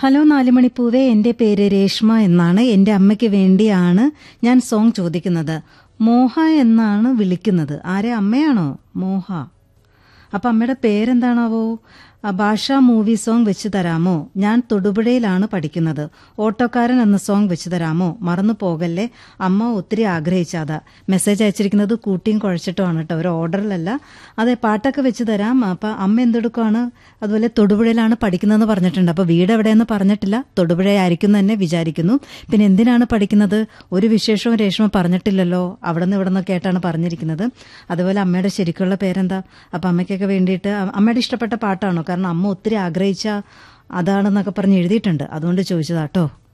hello നാലുമണിപ്പൂവേ എൻ്റെ പേര് രേഷ്മ എന്നാണ് എൻ്റെ അമ്മയ്ക്ക് വേണ്ടിയാണ് ഞാൻ സോങ് ചോദിക്കുന്നത് മോഹ എന്നാണ് വിളിക്കുന്നത് ആരെ അമ്മയാണോ മോഹ അപ്പം അമ്മയുടെ പേരെന്താണാവോ ആ ഭാഷാ മൂവി സോങ് വെച്ച് തരാമോ ഞാൻ തൊടുപുഴയിലാണ് പഠിക്കുന്നത് ഓട്ടോക്കാരൻ എന്ന സോങ് വെച്ച് തരാമോ മറന്നു പോകല്ലേ അമ്മ ഒത്തിരി ആഗ്രഹിച്ചാതാ മെസ്സേജ് അയച്ചിരിക്കുന്നത് കൂട്ടിയും കുഴച്ചിട്ടുമാണ് കേട്ടോ ഒരു ഓർഡറിലല്ല അതെ പാട്ടൊക്കെ വെച്ച് തരാം അപ്പം അമ്മ എന്തെടുക്കുവാണ് അതുപോലെ തൊടുപുഴയിലാണ് പഠിക്കുന്നതെന്ന് പറഞ്ഞിട്ടുണ്ട് അപ്പോൾ വീട് എവിടെയെന്ന് പറഞ്ഞിട്ടില്ല തൊടുപുഴയായിരിക്കും എന്ന് തന്നെ വിചാരിക്കുന്നു പിന്നെ എന്തിനാണ് പഠിക്കുന്നത് ഒരു വിശേഷവും രേഷ്മ പറഞ്ഞിട്ടില്ലല്ലോ അവിടെ നിന്ന് ഇവിടെ നിന്നൊക്കെ ആയിട്ടാണ് പറഞ്ഞിരിക്കുന്നത് അതുപോലെ അമ്മയുടെ ശരിക്കുള്ള പേരെന്താ അപ്പം അമ്മയ്ക്കൊക്കെ വേണ്ടിയിട്ട് അ- അമ്മയുടെ ഇഷ്ടപ്പെട്ട പാട്ടാണോ കാരണം അമ്മ ഒത്തിരി ആഗ്രഹിച്ച അതാണെന്നൊക്കെ പറഞ്ഞ് എഴുതിയിട്ടുണ്ട് അതുകൊണ്ട് ചോദിച്ചതാട്ടോ